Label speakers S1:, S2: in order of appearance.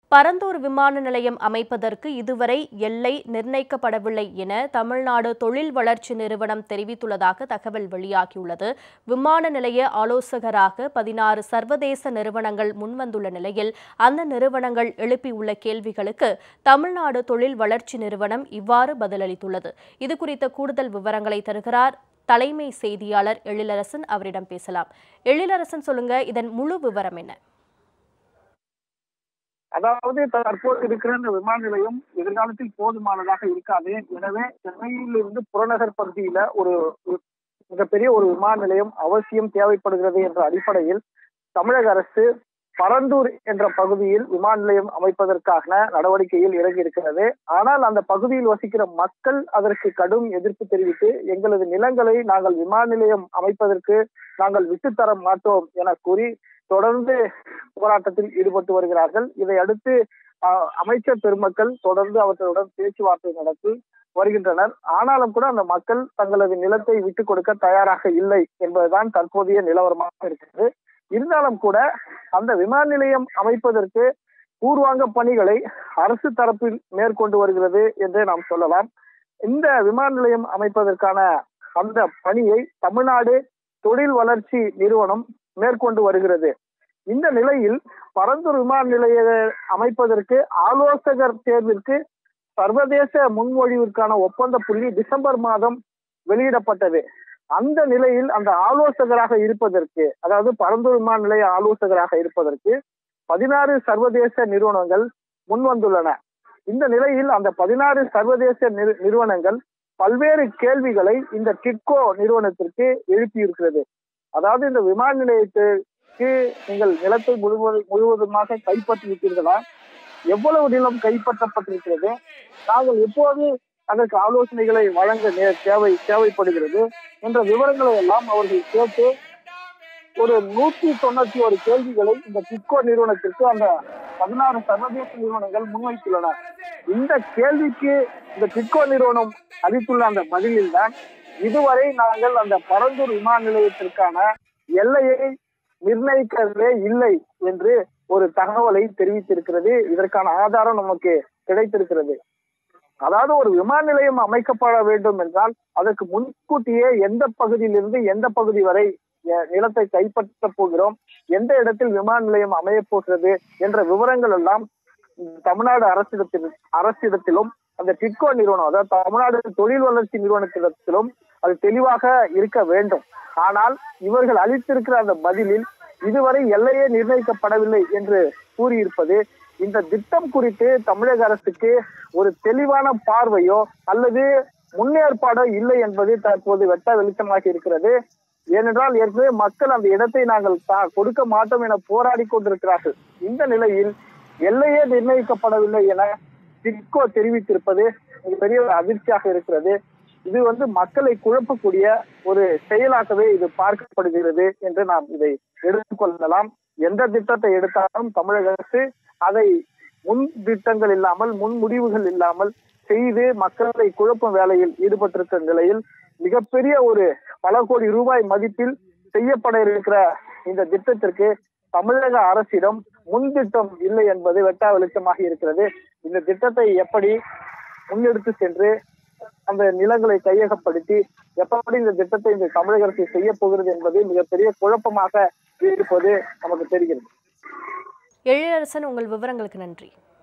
S1: பரந்தூர் விமான நிலையம் அமைப்பதற்கு இதுவரை எல்லை நிர்ணயிக்கப்படவில்லை என தமிழ்நாடு தொழில் வளர்ச்சி நிறுவனம் தெரிவித்துள்ளதாக தகவல் வெளியாகியுள்ளது விமான நிலைய ஆலோசகராக பதினாறு சர்வதேச நிறுவனங்கள் முன்வந்துள்ள நிலையில் அந்த நிறுவனங்கள் எழுப்பியுள்ள கேள்விகளுக்கு தமிழ்நாடு தொழில் வளர்ச்சி நிறுவனம் இவ்வாறு பதிலளித்துள்ளது இதுகுறித்த கூடுதல் விவரங்களை தருகிறார் தலைமை செய்தியாளர் எழிலரசன் அவரிடம் பேசலாம் எழிலரசன் சொல்லுங்க இதன் முழு விவரம் என்ன
S2: அதாவது தற்போது இருக்கிற இந்த விமான நிலையம் எதிர்காலத்தில் போதுமானதாக இருக்காது எனவே சென்னையில் இருந்து புறநகர் பகுதியில ஒரு ஒரு மிகப்பெரிய ஒரு விமான நிலையம் அவசியம் தேவைப்படுகிறது என்ற அடிப்படையில் தமிழக அரசு பரந்தூர் என்ற பகுதியில் விமான நிலையம் அமைப்பதற்கான நடவடிக்கையில் இறங்கி இருக்கிறது ஆனால் அந்த பகுதியில் வசிக்கிற மக்கள் அதற்கு கடும் எதிர்ப்பு தெரிவித்து எங்களது நிலங்களை நாங்கள் விமான நிலையம் அமைப்பதற்கு நாங்கள் விட்டுத்தர மாட்டோம் என கூறி தொடர்ந்து போராட்டத்தில் ஈடுபட்டு வருகிறார்கள் இதை அடுத்து அஹ், அமைச்சர் பெருமக்கள் தொடர்ந்து அவர்களுடன் பேச்சுவார்த்தை நடத்தி வருகின்றனர் ஆனாலும் கூட அந்த மக்கள் தங்களது நிலத்தை விட்டுக் கொடுக்க தயாராக இல்லை என்பதுதான் தற்போதைய நிலவரமாக இருக்கிறது இருந்தாலும் கூட அந்த விமான நிலையம் அமைப்பதற்கு பூர்வாங்க பணிகளை அரசு தரப்பில் மேற்கொண்டு வருகிறது என்றே நாம் சொல்லலாம் இந்த விமான நிலையம் அமைப்பதற்கான அந்த பணியை தமிழ்நாடு தொழில் வளர்ச்சி நிறுவனம் மேற்கொண்டு வருகிறது இந்த நிலையில் பரந்தூர் விமான நிலைய அமைப்பதற்கு ஆலோசகர் தேர்விற்கு சர்வதேச முன்மொழிவிற்கான ஒப்பந்த புள்ளி டிசம்பர் மாதம் வெளியிடப்பட்டது அந்த நிலையில் அந்த ஆலோசகராக இருப்பதற்கு அதாவது பரந்தூர் விமான நிலைய ஆலோசகராக இருப்பதற்கு பதினாறு சர்வதேச நிறுவனங்கள் முன்வந்துள்ளன இந்த நிலையில் அந்த பதினாறு சர்வதேச நிறு- நிறுவனங்கள் பல்வேறு கேள்விகளை இந்த டிட்கோ நிறுவனத்திற்கு எழுப்பியிருக்கிறது அதாவது இந்த விமான நிலையத்திற்கு நீங்கள் நிலத்தை முழுவதும் முழுவதுமாக கைப்பற்றி விட்டீர்களா எவ்வளவு நிலம் கைப்பற்றப்பட்டிருக்கிறது நாங்கள் எப்போது அதற்கு ஆலோசனைகளை வழங்க நே- தேவை தேவைப்படுகிறது என்ற விவரங்களை எல்லாம் அவர்கள் கேட்டு ஒரு நூத்தி தொண்ணூத்தி ஒரு கேள்விகளை இந்த டிட்கோ நிறுவனத்திற்கு அந்த பதினாறு சர்வதேச நிறுவனங்கள் முன்வைத்துள்ளன இந்த கேள்விக்கு இந்த டிட்கோ நிறுவனம் அளித்துள்ள அந்த பதிலில் தான் இதுவரை நாங்கள் அந்த பரந்தூர் விமான நிலையத்திற்கான எல்லையை நிர்ணயிக்கவே இல்லை என்று ஒரு தகவலை தெரிவித்திருக்கிறது இதற்கான ஆதாரம் நமக்கு கிடைத்திருக்கிறது அதாவது ஒரு விமான நிலையம் அமைக்கப்பட வேண்டும் என்றால் அதற்கு முன்கூட்டியே எந்த பகுதியிலிருந்து எந்த பகுதி வரை அஹ், நிலத்தை கைப்பற்ற போகிறோம் எந்த இடத்தில் விமான நிலையம் அமையப் போகிறது என்ற விவரங்கள் எல்லாம் தமிழ்நாடு அரசிடத்தில் அரசிடத்திலும் அந்த டிட்கோ நிறுவனம் அதாவது தமிழ்நாடு தொழில் வளர்ச்சி நிறுவனத்திடத்திலும் அது தெளிவாக இருக்க வேண்டும் ஆனால் இவர்கள் அளித்திருக்கிற அந்த பதிலில் இதுவரை எல்லையே நிர்ணயிக்கப்படவில்லை என்று கூறியிருப்பது இந்த திட்டம் குறித்து தமிழக அரசுக்கு ஒரு தெளிவான பார்வையோ அல்லது முன்னேற்பாடோ இல்லை என்பது தற்போது வெட்ட வெளிச்சமாக இருக்கிறது ஏனென்றால் ஏற்கனவே மக்கள் அந்த இடத்தை நாங்கள் தா- கொடுக்க மாட்டோம் என போராடி கொண்டிருக்கிறார்கள் இந்த நிலையில் எல்லையே நிர்ணயிக்கப்படவில்லை என டிட்கோ தெரிவித்திருப்பது மிகப்பெரிய ஒரு அதிர்ச்சியாக இருக்கிறது இது வந்து மக்களை குழப்பக்கூடிய ஒரு செயலாகவே இது பார்க்கப்படுகிறது என்று நாம் இதை எடுத்துக்கொள்ளலாம் எந்த திட்டத்தை எடுத்தாலும் தமிழக அரசு அதை முன் திட்டங்கள் இல்லாமல் முன் முடிவுகள் இல்லாமல் செய்து மக்களை குழப்பும் வேலையில் ஈடுபட்டிருக்கிற நிலையில் மிகப்பெரிய ஒரு பல கோடி ரூபாய் மதிப்பில் செய்யப்பட இருக்கிற இந்த திட்டத்திற்கு தமிழக அரசிடம் முன் திட்டம் இல்லை என்பது வெட்டா வெளிச்சமாக இருக்கிறது இந்த திட்டத்தை எப்படி முன்னெடுத்து சென்று அந்த நிலங்களை கையகப்படுத்தி எப்படி இந்த திட்டத்தை இந்த தமிழக அரசு செய்ய போகிறது என்பது மிகப்பெரிய குழப்பமாக இருப்பது நமக்கு தெரிகிறது
S1: எழிலரசன் உங்கள் விவரங்களுக்கு நன்றி